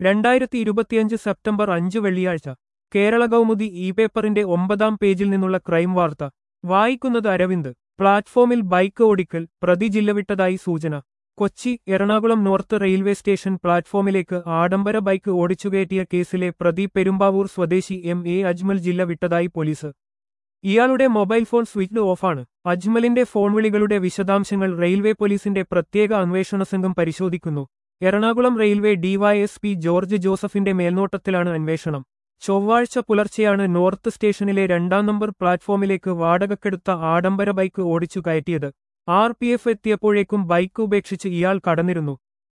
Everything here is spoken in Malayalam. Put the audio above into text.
രണ്ടായിരത്തി ഇരുപത്തിയഞ്ച് സെപ്റ്റംബർ അഞ്ച് വെള്ളിയാഴ്ച കേരള കൗമുദി ഇ പേപ്പറിന്റെ ഒമ്പതാം പേജിൽ നിന്നുള്ള ക്രൈം വാർത്ത വായിക്കുന്നത് അരവിന്ദ് പ്ലാറ്റ്ഫോമിൽ ബൈക്ക് ഓടിക്കൽ പ്രതി ജില്ലവിട്ടതായി സൂചന Kochi Ernakulam north railway station പ്ലാറ്റ്ഫോമിലേക്ക് ആഡംബര ബൈക്ക് ഓടിച്ചുകയറ്റിയ കേസിലെ പ്രതി പെരുമ്പാവൂർ സ്വദേശി എം എ അജ്മൽ ജില്ല വിട്ടതായി പോലീസ് ഇയാളുടെ മൊബൈൽ ഫോൺ സ്വിച്ച്ഡ് ഓഫാണ് അജ്മലിന്റെ ഫോൺ വിളികളുടെ വിശദാംശങ്ങൾ റെയിൽവേ പോലീസിന്റെ പ്രത്യേക അന്വേഷണ സംഘം പരിശോധിക്കുന്നു എറണാകുളം റെയിൽവേ ഡിവൈഎസ്പി ജോർജ് ജോസഫിന്റെ മേൽനോട്ടത്തിലാണ് അന്വേഷണം ചൊവ്വാഴ്ച പുലർച്ചെയാണ് നോർത്ത് സ്റ്റേഷനിലെ രണ്ടാം നമ്പർ പ്ലാറ്റ്ഫോമിലേക്ക് വാടകക്കെടുത്ത ആഡംബര ബൈക്ക് ഓടിച്ചു കയറ്റിയത് ആർ പി എഫ് എത്തിയപ്പോഴേക്കും ബൈക്ക് ഉപേക്ഷിച്ച് ഇയാൾ കടന്നിരുന്നു